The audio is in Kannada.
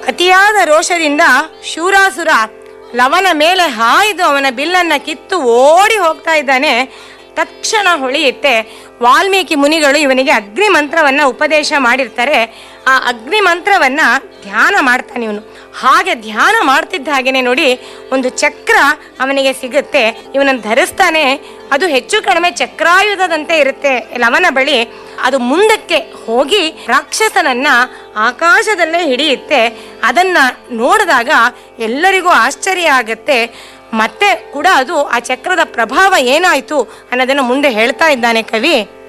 ಅತಿಯಾದ ರೋಷದಿಂದ ಶೂರಾಸುರ ಲವನ ಮೇಲೆ ಹಾಯ್ದು ಅವನ ಬಿಲ್ಲನ್ನ ಕಿತ್ತು ಓಡಿ ಹೋಗ್ತಾ ಇದ್ದಾನೆ ತಕ್ಷಣ ಹೊಳೆಯುತ್ತೆ ವಾಲ್ಮೀಕಿ ಮುನಿಗಳು ಇವನಿಗೆ ಅಗ್ನಿ ಮಂತ್ರವನ್ನ ಉಪದೇಶ ಮಾಡಿರ್ತಾರೆ ಆ ಅಗ್ನಿ ಮಂತ್ರವನ್ನ ಧ್ಯಾನ ಮಾಡ್ತಾನೆ ಇವನು ಹಾಗೆ ಧ್ಯಾನ ಮಾಡ್ತಿದ್ದ ಹಾಗೇನೆ ನೋಡಿ ಒಂದು ಚಕ್ರ ಅವನಿಗೆ ಸಿಗುತ್ತೆ ಇವನನ್ನು ಧರಿಸ್ತಾನೆ ಅದು ಹೆಚ್ಚು ಕಡಿಮೆ ಚಕ್ರಾಯುಧದಂತೆ ಇರುತ್ತೆ ಲವನ ಬಳಿ ಅದು ಮುಂದಕ್ಕೆ ಹೋಗಿ ರಾಕ್ಷಸನನ್ನ ಆಕಾಶದಲ್ಲೇ ಹಿಡಿಯುತ್ತೆ ಅದನ್ನ ನೋಡಿದಾಗ ಎಲ್ಲರಿಗೂ ಆಶ್ಚರ್ಯ ಆಗತ್ತೆ ಮತ್ತೆ ಕೂಡ ಅದು ಆ ಚಕ್ರದ ಪ್ರಭಾವ ಏನಾಯ್ತು ಅನ್ನೋದನ್ನು ಮುಂದೆ ಹೇಳ್ತಾ ಇದ್ದಾನೆ ಕವಿ